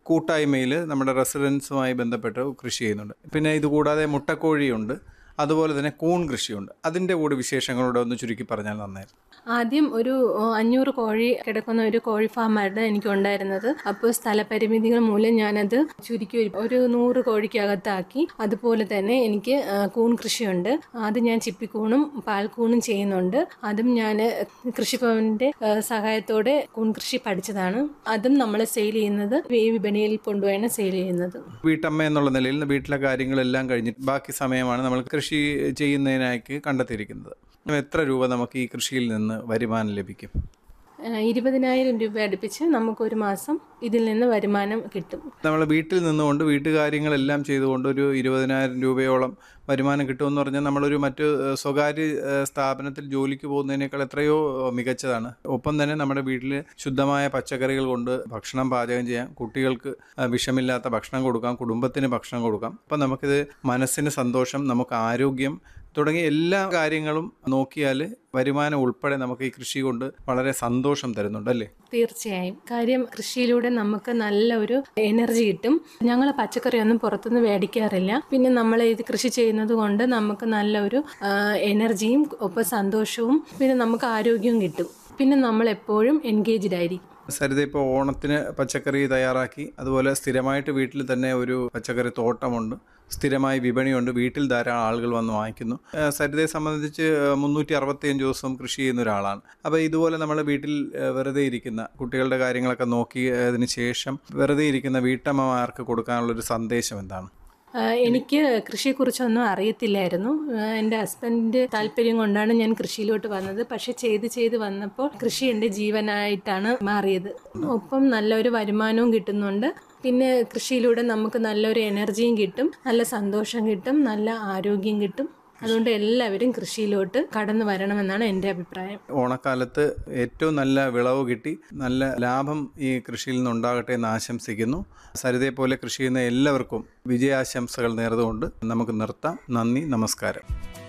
കൂട്ടായ്മയിൽ നമ്മുടെ റെസിഡൻസുമായി ബന്ധപ്പെട്ട് കൃഷി ചെയ്യുന്നുണ്ട് പിന്നെ ഇതുകൂടാതെ മുട്ടക്കോഴിയുണ്ട് അതുപോലെ തന്നെ കൂൺ കൃഷിയുണ്ട് അതിൻ്റെ കൂടെ വിശേഷങ്ങളോട് ഒന്ന് ചുരുക്കി പറഞ്ഞാൽ നന്നായിരുന്നു ആദ്യം ഒരു ഓ, അഞ്ഞൂറ് കോഴി കിടക്കുന്ന ഒരു കോഴി ഫാമായിരുന്നു എനിക്കുണ്ടായിരുന്നത് അപ്പോൾ സ്ഥലപരിമിതികൾ മൂലം ഞാനത് ചുരുക്കി ഒരു- ഒരു നൂറ് കോഴിക്കകത്താക്കി അതുപോലെ തന്നെ എനിക്ക് ആ, കൂൺ കൃഷിയുണ്ട് അത് ഞാൻ ചിപ്പിക്കൂണും പാൽക്കൂണും ചെയ്യുന്നുണ്ട് അതും ഞാൻ കൃഷിഭവന്റെ ആ, സഹായത്തോടെ കൂൺ കൃഷി പഠിച്ചതാണ് അതും നമ്മൾ സെയിൽ ചെയ്യുന്നത് ഈ വിപണിയിൽ കൊണ്ടുപോയാണ് സെയിൽ ചെയ്യുന്നത് വീട്ടമ്മ എന്നുള്ള നിലയിൽ വീട്ടിലെ കാര്യങ്ങളെല്ലാം കഴിഞ്ഞിട്ട് ബാക്കി സമയമാണ് നമ്മൾ കൃഷി ചെയ്യുന്നതിനായി കണ്ടെത്തിയിരിക്കുന്നത് എത്ര രൂപ നമുക്ക് ഈ കൃഷിയിൽ നിന്ന് വരുമാനം ലഭിക്കും ആ, ഇരുപതിനായിരം രൂപ അടുപ്പിച്ച് നമുക്കൊരു മാസം ഇതിൽ നിന്ന് വരുമാനം കിട്ടും നമ്മൾ വീട്ടിൽ നിന്നുകൊണ്ട് വീട്ടുകാര്യങ്ങളെല്ലാം ചെയ്തുകൊണ്ട് ഒരു ഇരുപതിനായിരം രൂപയോളം വരുമാനം കിട്ടുമെന്ന് പറഞ്ഞാൽ നമ്മളൊരു മറ്റ് ഏഹ്, സ്വകാര്യ ഏഹ്, സ്ഥാപനത്തിൽ ജോലിക്ക് പോകുന്നതിനേക്കാൾ എത്രയോ ഏഹ്, മികച്ചതാണ് ഒപ്പം തന്നെ നമ്മുടെ വീട്ടിൽ ശുദ്ധമായ പച്ചക്കറികൾ കൊണ്ട് ഭക്ഷണം പാചകം ചെയ്യാം കുട്ടികൾക്ക് ഏഹ്, വിഷമില്ലാത്ത ഭക്ഷണം കൊടുക്കാം കുടുംബത്തിന് ഭക്ഷണം കൊടുക്കാം അപ്പം നമുക്കിത് മനസ്സിന് സന്തോഷം നമുക്ക് ആരോഗ്യം തുടങ്ങിയ എല്ലാ കാര്യങ്ങളും നോക്കിയാൽ വരുമാനം ഉൾപ്പെടെ നമുക്ക് ഈ കൃഷി കൊണ്ട് വളരെ സന്തോഷം തരുന്നുണ്ട് അല്ലേ തീർച്ചയായും കാര്യം കൃഷിയിലൂടെ നമുക്ക് നല്ല ഒരു എനർജി കിട്ടും ഞങ്ങൾ പച്ചക്കറിയൊന്നും പുറത്തുനിന്ന് മേടിക്കാറില്ല പിന്നെ നമ്മൾ ഇത് കൃഷി ചെയ്യുന്നത് കൊണ്ട് നമുക്ക് നല്ല ഒരു ആ, എനർജിയും ഒപ്പം സന്തോഷവും പിന്നെ നമുക്ക് ആരോഗ്യവും കിട്ടും പിന്നെ നമ്മൾ എപ്പോഴും എൻഗേജ്ഡ് ആയിരിക്കും സരിത ഇപ്പോൾ ഓണത്തിന് പച്ചക്കറി തയ്യാറാക്കി അതുപോലെ സ്ഥിരമായിട്ട് വീട്ടിൽ തന്നെ ഒരു പച്ചക്കറി തോട്ടമുണ്ട് സ്ഥിരമായി വിപണിയുണ്ട് വീട്ടിൽ ധാരാളം ആളുകൾ വന്ന് വാങ്ങിക്കുന്നു ഏഹ് സരിതയെ സംബന്ധിച്ച് മുന്നൂറ്റി അറുപത്തിയഞ്ച് ദിവസവും കൃഷി ചെയ്യുന്ന ഒരാളാണ് അപ്പോൾ ഇതുപോലെ നമ്മൾ വീട്ടിൽ ഏഹ് വെറുതെ ഇരിക്കുന്ന കുട്ടികളുടെ കാര്യങ്ങളൊക്കെ നോക്കിയതിന് ശേഷം വെറുതെ ഇരിക്കുന്ന വീട്ടമ്മമാർക്ക് കൊടുക്കാനുള്ളൊരു സന്ദേശം എന്താണ് ആ, എനിക്ക് കൃഷിയെക്കുറിച്ചൊന്നും അറിയത്തില്ലായിരുന്നു ആ, എൻ്റെ ഹസ്ബൻഡിൻ്റെ താല്പര്യം കൊണ്ടാണ് ഞാൻ കൃഷിയിലോട്ട് വന്നത് പക്ഷെ ചെയ്ത് ചെയ്ത് വന്നപ്പോൾ കൃഷി എൻ്റെ ജീവനായിട്ടാണ് മാറിയത് ഒപ്പം നല്ലൊരു വരുമാനവും കിട്ടുന്നുണ്ട് പിന്നെ കൃഷിയിലൂടെ നമുക്ക് നല്ലൊരു എനർജിയും കിട്ടും നല്ല സന്തോഷം കിട്ടും നല്ല ആരോഗ്യം കിട്ടും അതുകൊണ്ട് എല്ലാവരും കൃഷിയിലോട്ട് കടന്നു വരണമെന്നാണ് എൻ്റെ അഭിപ്രായം ഓണക്കാലത്ത് ഏറ്റവും നല്ല വിളവ് കിട്ടി നല്ല ലാഭം ഈ കൃഷിയിൽ നിന്നുണ്ടാകട്ടെ എന്ന് ആശംസിക്കുന്നു സരിതയെ പോലെ കൃഷി ചെയ്യുന്ന എല്ലാവർക്കും വിജയാശംസകൾ നേർന്നുകൊണ്ട് നമുക്ക് നിർത്താം നന്ദി നമസ്കാരം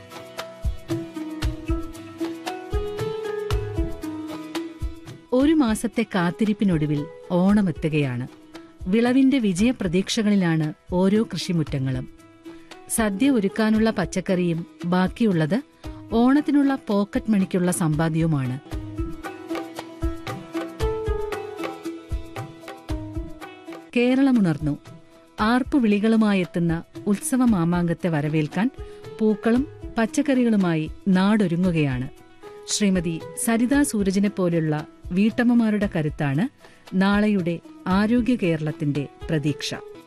ഒരു മാസത്തെ കാത്തിരിപ്പിനൊടുവിൽ ഓണമെത്തുകയാണ് വിളവിന്റെ വിജയപ്രതീക്ഷകളിലാണ് ഓരോ കൃഷിമുറ്റങ്ങളും സദ്യ ഒരുക്കാനുള്ള പച്ചക്കറിയും ബാക്കിയുള്ളത് ഓണത്തിനുള്ള പോക്കറ്റ് മണിക്കുള്ള സമ്പാദ്യവുമാണ് കേരളമുണർന്നു ആർപ്പുവിളികളുമായെത്തുന്ന ഉത്സവ മാമാങ്കത്തെ വരവേൽക്കാൻ പൂക്കളും പച്ചക്കറികളുമായി നാടൊരുങ്ങുകയാണ് ശ്രീമതി സരിത സൂരജിനെ പോലുള്ള വീട്ടമ്മമാരുടെ കരുത്താണ് നാളെയുടെ ആരോഗ്യ കേരളത്തിന്റെ പ്രതീക്ഷ